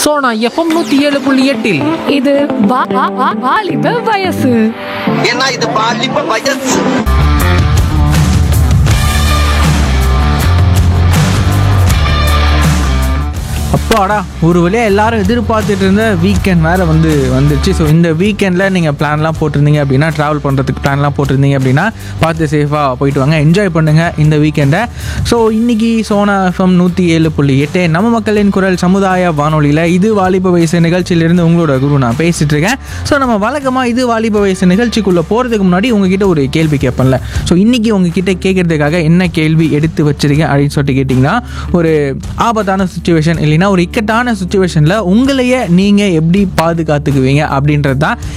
Sona FM நூத்தி ஏழு புள்ளி எட்டில் இது வா- வா- வா- வாலிப வயசு ஏன்னா இது பாலிப்ப வயசு அப்பாடா ஒரு வழியாக எல்லாரும் எதிர்பார்த்துட்டு இருந்த வீக்கெண்ட் வேறு வந்து வந்துருச்சு ஸோ இந்த வீக்கெண்டில் நீங்கள் பிளான்லாம் போட்டிருந்தீங்க அப்படின்னா ட்ராவல் பண்ணுறதுக்கு பிளான்லாம் போட்டிருந்தீங்க அப்படின்னா பார்த்து சேஃபாக போயிட்டு வாங்க என்ஜாய் பண்ணுங்கள் இந்த வீக்கெண்டை ஸோ இன்னைக்கு சோனா எஃப்எம் நூற்றி ஏழு புள்ளி எட்டு நம்ம மக்களின் குரல் சமுதாய வானொலியில் இது வாலிப வயசு நிகழ்ச்சியிலிருந்து உங்களோட குரு நான் பேசிகிட்டு இருக்கேன் ஸோ நம்ம வழக்கமாக இது வாலிப வயசு நிகழ்ச்சிக்குள்ளே போகிறதுக்கு முன்னாடி உங்ககிட்ட ஒரு கேள்வி கேட்பேன்ல ஸோ இன்றைக்கி உங்ககிட்ட கேட்குறதுக்காக என்ன கேள்வி எடுத்து வச்சிருக்கேன் அப்படின்னு சொல்லிட்டு கேட்டிங்கன்னா ஒரு ஆபத்தான சுச்சுவேஷன் இல்லைன்னா ஒரு இக்கட்டான சுச்சுவேஷனில் உங்களையே நீங்கள் எப்படி பாதுகாத்துக்குவீங்க அப்படின்றது தான்